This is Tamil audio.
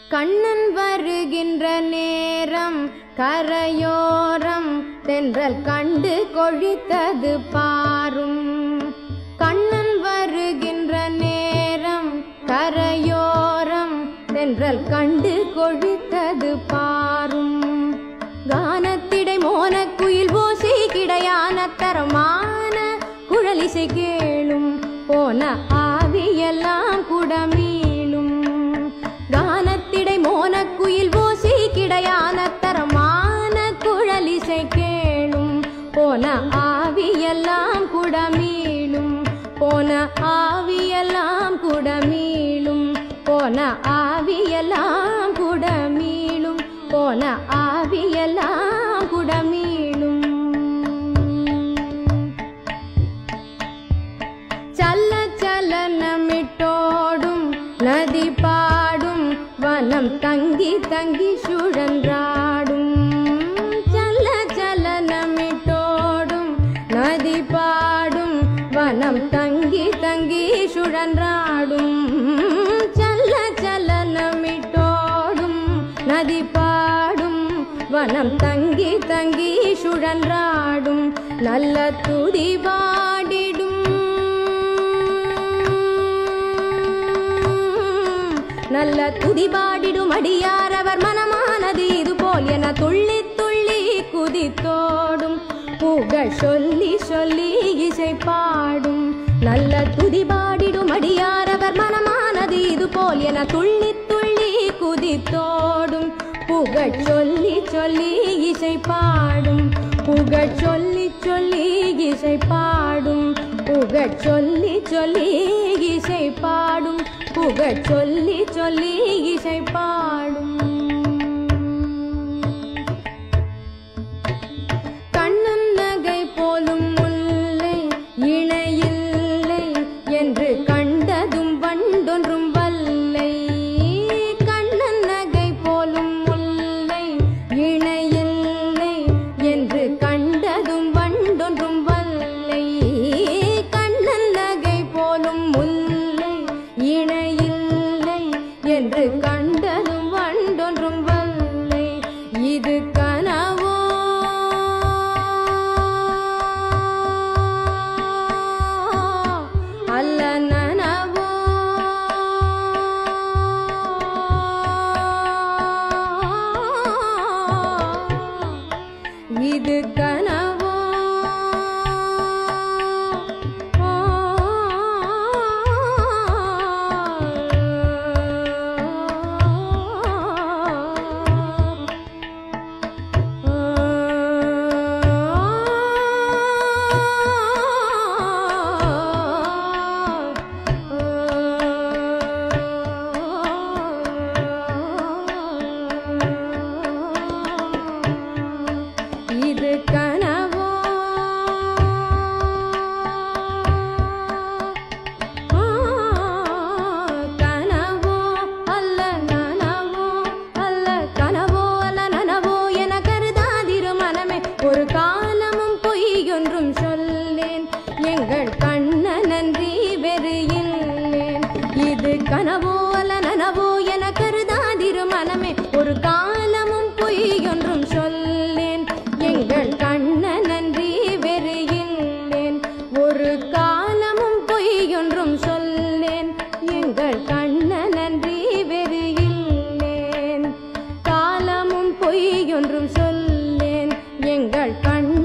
கண்ணன் வருகின்ற நேரம் கரையோரம் தென்றல் கண்டு கொழித்தது பாரும் கண்ணன் வருகின்ற நேரம் கரையோரம் தென்றல் கண்டு கொழித்தது பாரும் கானத்திடை மோனக்குயில் ஓசை கிடையான தரமான குழலிசை கேளும் போன ஆவியெல்லாம் கூட மீளும் கானத்திடை மோனக்குயில் ஓசை கிடையான தரமான குழலிசை கேளும் போன ஆவியெல்லாம் கூட மீளும் போன ஆவியெல்லாம் கூட மீளும் போன ஆவியெல்லாம் கூட மீளும் போன ஆவியெல்லாம் கூட மீளும் சல்ல சலனமிட்டோடும் நதி பாடும் வனம் தங்கி தங்கி சுழன்றாடும் சல்ல சலனமிட்டோடும் நதி பாடும் வனம் தங்கி தங்கி சுழன்றாடும் சல்ல சலனமிட்டோடும் நதி பாடும் வனம் தங்கி தங்கி சுழன்றாடும் நல்ல துதி பாடிடும் நல்ல துதி பாடிடும் அடியார் அவர் மனமானது இது போல் என துள்ளி துள்ளி குதித்தோடும் புகழ் சொல்லி சொல்லி இசை பாடும் நல்ல துதி பாடிடும் அடியார் அவர் மனமானது இது போல் என துள்ளி துள்ளி குதித்தோடும் புகழ் சொல்லி சொல்லி இசை பாடும் புகழ் சொல்லி சொல்லி இசை பாடும் புகழ் சொல்லி சொல்லி இசை பாடும் புகழ் சொல்லி சொல்லி இசை பாடும் கண்ணன் நகை போலும் முல்லை இணையில்லை என்று கண்டதும் வண்டொன்றும் வல்லை கண்ணன் நகை போலும் முல்லை இணையில்லை என்று கண்டதும் வண்டொன்றும் வல்லை கண்ணன் நகை போலும் முல்லை இணையில்லை என்று கண்டதும் வண்டொன்றும் வல்லை இது கனவோ அல்ல நனவோ இது கனவோ இது கனவோ ஆ, கனவோ அல்ல நனவோ அல்ல கனவோ அல்ல நனவோ என கருதாதிரு மனமே ஒரு காலமும் பொய்யொன்றும் சொல்லேன் எங்கள் கண்ணனன்றி வெறு இல்லேன் இது கனவோ அல்ல நனவோ என கருதாதிரு மனமே ஒரு காலமும் பொய்யொன்றும் சொல்லேன் எங்கள் கண்ணனன்றி வெறு இல்லேன் ஒரு காலமும் பொய்யொன்றும் சொல்லேன் எங்கள் கண்ணனன்றி வெறு இல்லேன் காலமும் பொய்யொன்றும் சொல்லேன் எங்கள் கண்ண